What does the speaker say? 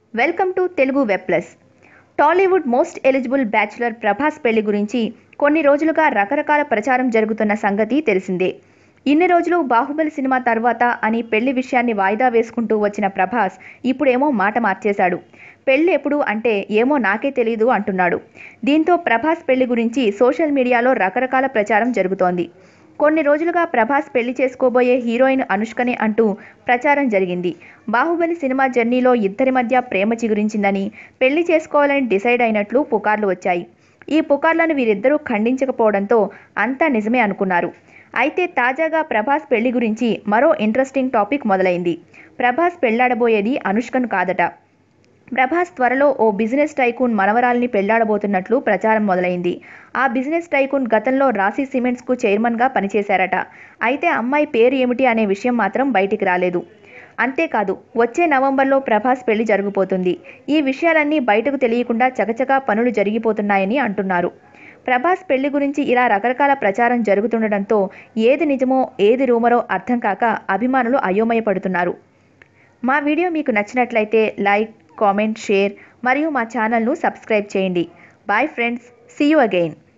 welcome to Telugu web plus Tollywood most eligible bachelor Prabhas పెళ్లి గురించి కొన్ని రోజులుగా రకరకాల ప్రచారం జరుగుతున్న సంగతి తెలిసిందే ఇన్ని రోజులు బాహుబలి సినిమా తర్వాత అని పెళ్లి విషయాన్ని వాయిదా వేసుకుంటూ వచ్చిన ప్రభాస్ ఇప్పుడేమో మాట మార్చేశాడు పెళ్లి ఎప్పుడు అంటే ఏమో నాకే తెలియదు అంటున్నాడు దీంతో ప్రభాస్ పెళ్లి గురించి సోషల్ మీడియాలో రకరకాల ప్రచారం జరుగుతోంది కొన్ని రోజులుగా ప్రభాస్ పెళ్లి చేసుకోబోయే హీరోయిన్ అనుష్కనే అంటూ ప్రచారం జరిగింది బాహుబలి సినిమా జర్నీలో ఇద్దరి మధ్య ప్రేమ చిగురించిందని పెళ్లి చేసుకోవాలని డిసైడ్ అయినట్లు పుకార్లు వచ్చాయి ఈ పుకార్లను వీరిద్దరూ ఖండించకపోవడంతో అంతా నిజమే అనుకున్నారు అయితే తాజాగా ప్రభాస్ పెళ్లి గురించి మరో ఇంట్రెస్టింగ్ టాపిక్ మొదలైంది ప్రభాస్ పెళ్లాడబోయేది అనుష్కను కాదట ప్రభాస్ త్వరలో ఓ బిజినెస్ టైకూన్ మనవరాల్ని పెళ్లాడబోతున్నట్లు ప్రచారం మొదలైంది ఆ బిజినెస్ టైకూన్ గతంలో రాశి సిమెంట్స్కు చైర్మన్గా పనిచేశారట అయితే అమ్మాయి పేరు ఏమిటి అనే విషయం మాత్రం బయటికి రాలేదు అంతేకాదు వచ్చే నవంబర్లో ప్రభాస్ పెళ్లి జరగబోతుంది ఈ విషయాలన్నీ బయటకు తెలియకుండా చకచకా పనులు జరిగిపోతున్నాయని అంటున్నారు ప్రభాస్ పెళ్లి గురించి ఇలా రకరకాల ప్రచారం జరుగుతుండటంతో ఏది నిజమో ఏది రూమరో అర్థం కాక అభిమానులు అయోమయపడుతున్నారు మా వీడియో మీకు నచ్చినట్లయితే లైక్ కామెంట్ షేర్ మరియు మా ఛానల్ను సబ్స్క్రైబ్ చేయండి bye friends see you again